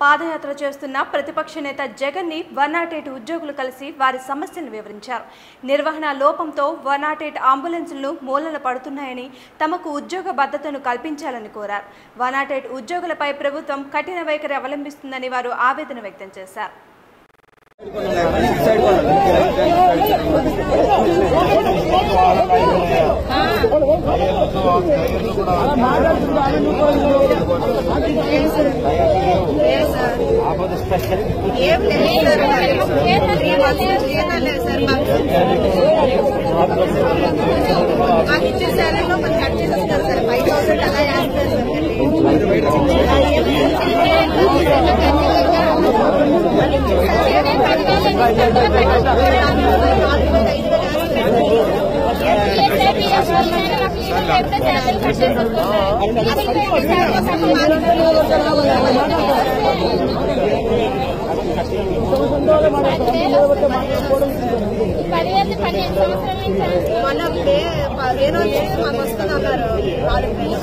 పాదయాత్ర చేస్తున్న ప్రతిపక్ష నేత జగన్ ని వన్ నాట్ ఎయిట్ ఉద్యోగులు కలిసి వారి సమస్యలను వివరించారు నిర్వహణ లోపంతో వన్ నాట్ ఎయిట్ అంబులెన్సులను మూలన పడుతున్నాయని తమకు ఉద్యోగ భద్రతను కల్పించాలని కోరారు వన్ నాట్ ఎయిట్ ఉద్యోగులపై ప్రభుత్వం కఠిన వైఖరి అవలంబిస్తుందని వారు ఆవేదన వ్యక్తం చేశారు ఏం లేదు సార్ త్రీ మంత్స్ నుంచి ఏమీ లేదు సార్ మాకు మాకు ఇచ్చే శాలరీలో మనం కట్ చేసేస్తారు సార్ ఫైవ్ థౌసండ్ అలా వేస్తారు పదివేలు పదిహేను సంవత్సరాలు మొన్న డే పదిహేను వచ్చేసి మాకు వస్తుంది అన్నారు నాలుగు వేలు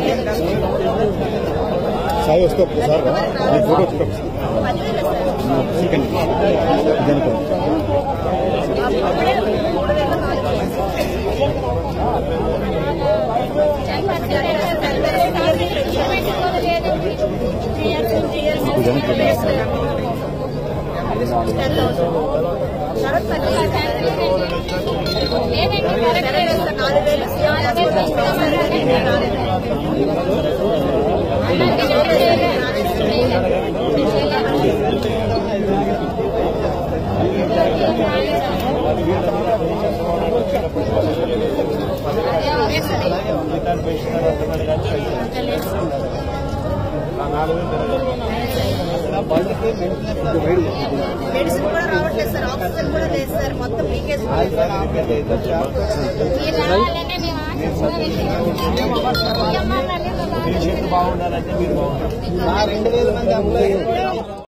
సాయి వస్తే ఒక్కసారి రా. నీ ఫోటో వచ్చి పదివేలు సార్ చికెన్ ఇదనుకో మూడు వేలు నాలుగు వేలు షరత్ పదివేలు సార్ నాలుగు వేలు సీఎం చేస్తారు నాలుగు వేలు మెడిసిన్ కూడా రావట్లేదు సార్ ఆక్సిజన్ కూడా లేదు సార్ మొత్తం లీకేజ్ మీరు రావాలనే మేము ఆశిస్తున్నాం బాగుండాలంటే మీరు బాగుండాలి రెండు వేల మంది అమ్మాయి